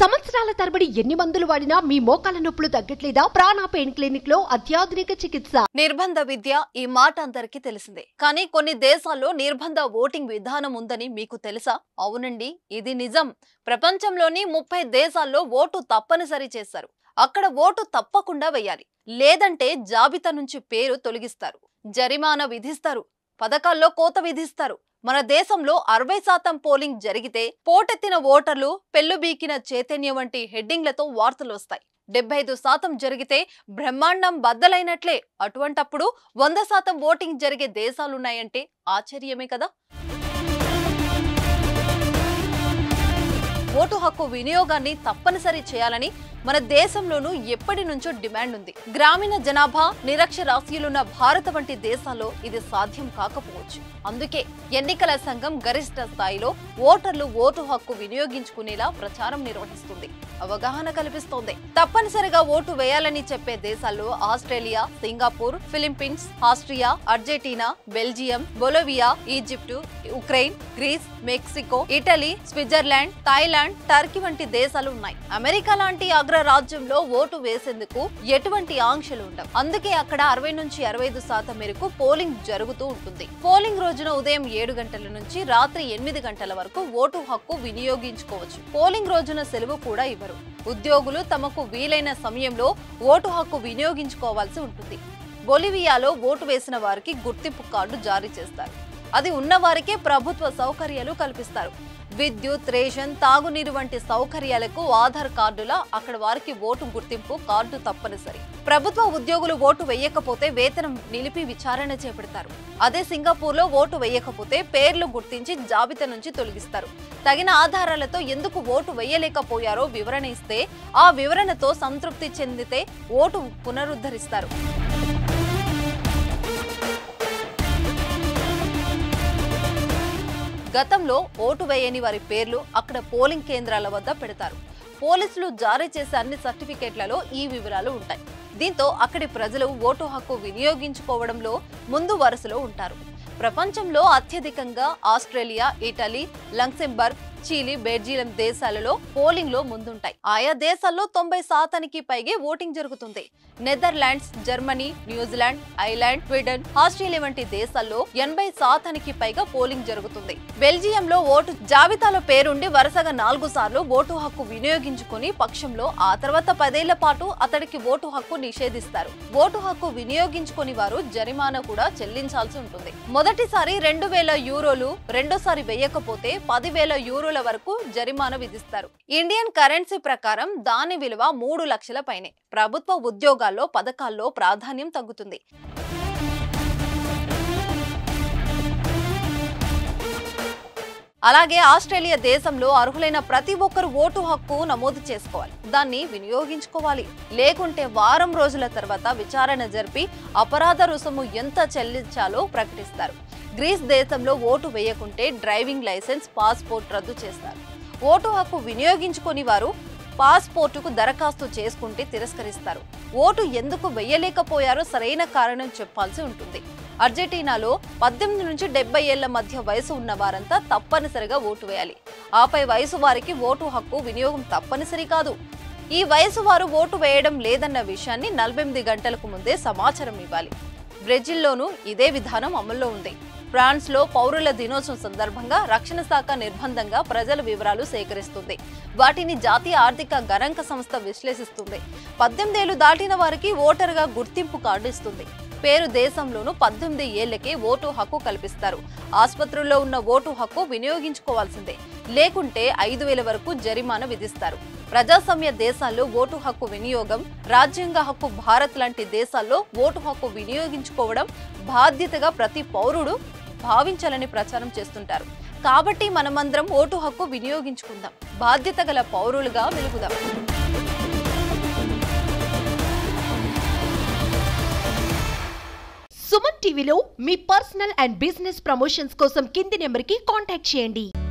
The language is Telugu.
సంవత్సరాల తరబడి ఎన్ని మందులు వాడినా మీ మోకాల నొప్పులు తగ్గట్లేదా ప్రాణ పెయిన్ క్లినిక్ లో అత్యాధునిక చికిత్స నిర్బంధ విద్య ఈ మాట అందరికీ తెలిసిందే కానీ కొన్ని దేశాల్లో నిర్బంధ ఓటింగ్ విధానం ఉందని మీకు తెలుసా అవునండి ఇది నిజం ప్రపంచంలోని ముప్పై దేశాల్లో ఓటు తప్పనిసరి చేశారు అక్కడ ఓటు తప్పకుండా వేయాలి లేదంటే జాబితా నుంచి పేరు తొలగిస్తారు జరిమానా విధిస్తారు పథకాల్లో కోత విధిస్తారు మన దేశంలో అరవై శాతం పోలింగ్ జరిగితే పోటెత్తిన ఓటర్లు పెళ్లుబీకిన చైతన్యం వంటి హెడ్డింగ్లతో వార్తలు వస్తాయి డెబ్బై ఐదు శాతం జరిగితే బ్రహ్మాండం బద్దలైనట్లే అటువంటప్పుడు వంద శాతం ఓటింగ్ జరిగే దేశాలున్నాయంటే ఆశ్చర్యమే కదా ఓటు హక్కు వినియోగాన్ని తప్పనిసరి చేయాలని మన దేశంలోనూ ఎప్పటి నుంచో డిమాండ్ ఉంది గ్రామీణ జనాభా నిరక్షరాస్యులున్న భారత వంటి దేశాల్లో ఇది సాధ్యం కాకపోవచ్చు అందుకే ఎన్నికల సంఘం గరిష్ట స్థాయిలో ఓటర్లు ఓటు హక్కు వినియోగించుకునేలా ప్రచారం నిర్వహిస్తుంది అవగాహన కల్పిస్తోంది తప్పనిసరిగా ఓటు వేయాలని చెప్పే దేశాల్లో Australia Singapore Philippines Austria Argentina Belgium Bolivia Egypt Ukraine Greece Mexico Italy Switzerland Thailand Turkey వంటి దేశాలు ఉన్నాయి అమెరికా లాంటి అగ్ర రాజ్యంలో ఓటు వేసేందుకు ఎటువంటి ఆంక్షలు ఉండవు అందుకే అక్కడ అరవై నుంచి అరవై ఐదు శాతం మేరకు పోలింగ్ జరుగుతూ ఉంటుంది పోలింగ్ రోజున ఉదయం ఏడు గంటల నుంచి రాత్రి ఎనిమిది గంటల వరకు ఓటు హక్కు వినియోగించుకోవచ్చు పోలింగ్ రోజున సెలవు కూడా ఇవ్వరు ఉద్యోగులు తమకు వీలైన సమయంలో ఓటు హక్కు వినియోగించుకోవాల్సి ఉంటుంది బొలివియాలో ఓటు వేసిన వారికి గుర్తింపు కార్డు జారీ చేస్తారు అది ఉన్న వారికే ప్రభుత్వ సౌకర్యాలు కల్పిస్తారు విద్యుత్ రేషన్ తాగునీరు వంటి సౌకర్యాలకు ఆధార్ కార్డుల అక్కడ వారికి ఓటు గుర్తింపు కార్డు తప్పనిసరి ప్రభుత్వ ఉద్యోగులు ఓటు వేయకపోతే వేతనం నిలిపి విచారణ చేపడతారు అదే సింగపూర్ లో ఓటు వేయకపోతే పేర్లు గుర్తించి జాబితా నుంచి తొలగిస్తారు తగిన ఆధారాలతో ఎందుకు ఓటు వేయలేకపోయారో వివరణ ఇస్తే ఆ వివరణతో సంతృప్తి చెందితే ఓటు పునరుద్ధరిస్తారు గతంలో ఓటు వేయని వారి పేర్లు అక్కడ పోలింగ్ కేంద్రాల వద్ద పెడతారు పోలీసులు జారీ చేసే అన్ని సర్టిఫికేట్లలో ఈ వివరాలు ఉంటాయి దీంతో అక్కడి ప్రజలు ఓటు హక్కు వినియోగించుకోవడంలో ముందు వరుసలో ఉంటారు ప్రపంచంలో అత్యధికంగా Australia Italy Luxembourg Chile Belgium దేశాలలో పోలింగ్ లో ముందుంటాయి ఆయా దేశాల్లో తొంభై శాతానికి పైగే ఓటింగ్ జరుగుతుంది Netherlands Germany New Zealand Iceland Sweden Australia వంటి దేశాల్లో ఎనభై శాతానికి పైగా పోలింగ్ జరుగుతుంది బెల్జియంలో ఓటు జాబితాలో పేరుండి వరుసగా నాలుగు సార్లు ఓటు హక్కు వినియోగించుకుని పక్షంలో ఆ తర్వాత పదేళ్ల పాటు అతడికి ఓటు హక్కు నిషేధిస్తారు ఓటు హక్కు వినియోగించుకుని వారు జరిమానా కూడా చెల్లించాల్సి ఉంటుంది మొదటిసారి రెండు వేల యూరోలు రెండోసారి వేయకపోతే పదివేల యూరోల వరకు జరిమానా విధిస్తారు ఇండియన్ కరెన్సీ ప్రకారం దాని విలువ మూడు లక్షల పైనే ప్రభుత్వ ఉద్యోగాల్లో పథకాల్లో ప్రాధాన్యం తగ్గుతుంది అలాగే ఆస్ట్రేలియా దేశంలో అర్హులైన ప్రతి ఒక్కరు ఓటు హక్కు నమోదు చేసుకోవాలి దాన్ని వినియోగించుకోవాలి లేకుంటే వారం రోజుల తర్వాత విచారణ జరిపి అపరాధ రుసుము ఎంత చెల్లించాలో ప్రకటిస్తారు గ్రీస్ దేశంలో ఓటు వేయకుంటే డ్రైవింగ్ లైసెన్స్ పాస్పోర్ట్ రద్దు చేస్తారు ఓటు హక్కు వినియోగించుకొని వారు పాస్పోర్టుకు దరఖాస్తు చేసుకుంటే తిరస్కరిస్తారు ఓటు ఎందుకు వేయలేకపోయారో సరైన కారణం చెప్పాల్సి ఉంటుంది అర్జెంటీనాలో పద్దెనిమిది నుంచి డెబ్బై ఏళ్ల మధ్య వయసు ఉన్న వారంతా తప్పనిసరిగా ఓటు వేయాలి ఆపై వయసు వారికి ఓటు హక్కు వినియోగం తప్పనిసరి కాదు ఈ వయసు వారు ఓటు వేయడం లేదన్న విషయాన్ని నలభై ఎనిమిది గంటలకు ముందే సమాచారం ఇవ్వాలి బ్రెజిల్లోనూ ఇదే విధానం అమల్లో ఉంది ఫ్రాన్స్ లో పౌరుల దినోత్సవం సందర్భంగా రక్షణ శాఖ నిర్బంధంగా ప్రజల వివరాలు సేకరిస్తుంది వాటిని జాతీయ ఆర్థిక గణాంక సంస్థ విశ్లేషిస్తుంది పద్దెనిమిదేళ్లు దాటిన వారికి ఓటరుగా గుర్తింపు కార్డు ఇస్తుంది పేరు దేశంలోనూ పద్దెనిమిది ఏళ్లకే ఓటు హక్కు కల్పిస్తారు ఆసుపత్రుల్లో ఉన్న ఓటు హక్కు వినియోగించుకోవాల్సిందే లేకుంటే ఐదు వేల వరకు జరిమానా విధిస్తారు ప్రజాస్వామ్య దేశాల్లో ఓటు హక్కు వినియోగం రాజ్యాంగ హక్కు భారత్ లాంటి దేశాల్లో ఓటు హక్కు వినియోగించుకోవడం బాధ్యతగా ప్రతి పౌరుడు భావించాలని ప్రచారం చేస్తుంటారు కాబట్టి మనమందరం ఓటు హక్కు వినియోగించుకుందాం బాధ్యత గల పౌరులుగా వెలుగుదాం సుమన్ టీవీలో మీ పర్సనల్ అండ్ బిజినెస్ ప్రమోషన్స్ కోసం కింది నెంబర్కి కాంటాక్ట్ చేయండి